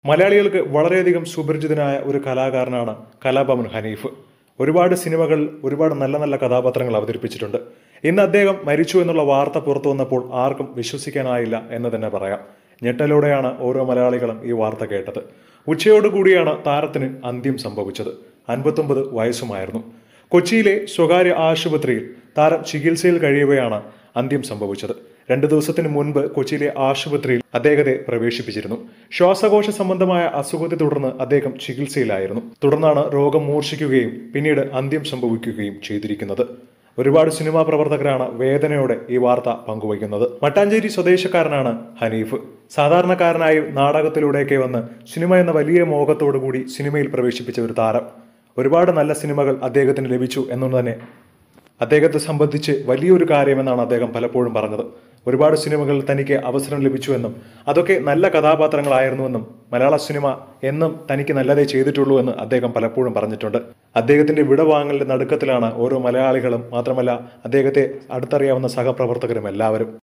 മലയാളികൾക്ക് വളരെയധികം സുപരിചിതനായ ഒരു കലാകാരനാണ് കലാഭവൻ ഹനീഫ് ഒരുപാട് സിനിമകൾ ഒരുപാട് നല്ല നല്ല കഥാപാത്രങ്ങൾ അവതരിപ്പിച്ചിട്ടുണ്ട് ഇന്ന് അദ്ദേഹം മരിച്ചു എന്നുള്ള വാർത്ത പുറത്തു വന്നപ്പോൾ ആർക്കും വിശ്വസിക്കാനായില്ല എന്ന് തന്നെ പറയാം ഞെട്ടലോടെയാണ് ഓരോ മലയാളികളും ഈ വാർത്ത കേട്ടത് ഉച്ചയോടുകൂടിയാണ് താരത്തിന് അന്ത്യം സംഭവിച്ചത് അൻപത്തൊമ്പത് വയസ്സുമായിരുന്നു കൊച്ചിയിലെ സ്വകാര്യ ആശുപത്രിയിൽ താരം ചികിത്സയിൽ കഴിയവെയാണ് അന്ത്യം സംഭവിച്ചത് രണ്ടു ദിവസത്തിന് മുൻപ് കൊച്ചിയിലെ ആശുപത്രിയിൽ അദ്ദേഹത്തെ പ്രവേശിപ്പിച്ചിരുന്നു ശ്വാസകോശ സംബന്ധമായ അസുഖത്തെ തുടർന്ന് അദ്ദേഹം ചികിത്സയിലായിരുന്നു തുടർന്നാണ് രോഗം മൂർച്ഛിക്കുകയും പിന്നീട് അന്ത്യം സംഭവിക്കുകയും ചെയ്തിരിക്കുന്നത് ഒരുപാട് സിനിമാ പ്രവർത്തകരാണ് വേദനയോടെ ഈ വാർത്ത പങ്കുവയ്ക്കുന്നത് മട്ടാഞ്ചേരി സ്വദേശക്കാരനാണ് ഹനീഫ് സാധാരണക്കാരനായി നാടകത്തിലൂടെയൊക്കെ വന്ന് സിനിമ എന്ന വലിയ മോഹത്തോടു കൂടി സിനിമയിൽ പ്രവേശിപ്പിച്ച ഒരു താരം ഒരുപാട് നല്ല സിനിമകൾ അദ്ദേഹത്തിന് ലഭിച്ചു എന്നു തന്നെ അദ്ദേഹത്തെ സംബന്ധിച്ച് വലിയൊരു കാര്യമെന്നാണ് അദ്ദേഹം പലപ്പോഴും പറഞ്ഞത് ഒരുപാട് സിനിമകളിൽ തനിക്ക് അവസരം ലഭിച്ചുവെന്നും അതൊക്കെ നല്ല കഥാപാത്രങ്ങളായിരുന്നുവെന്നും മലയാള സിനിമ എന്നും തനിക്ക് നല്ലതേ ചെയ്തിട്ടുള്ളൂ എന്ന് അദ്ദേഹം പലപ്പോഴും പറഞ്ഞിട്ടുണ്ട് അദ്ദേഹത്തിന്റെ വിടവാങ്ങലിന്റെ നടുക്കത്തിലാണ് ഓരോ മലയാളികളും മാത്രമല്ല അദ്ദേഹത്തെ അടുത്തറിയാവുന്ന സഹപ്രവർത്തകരും എല്ലാവരും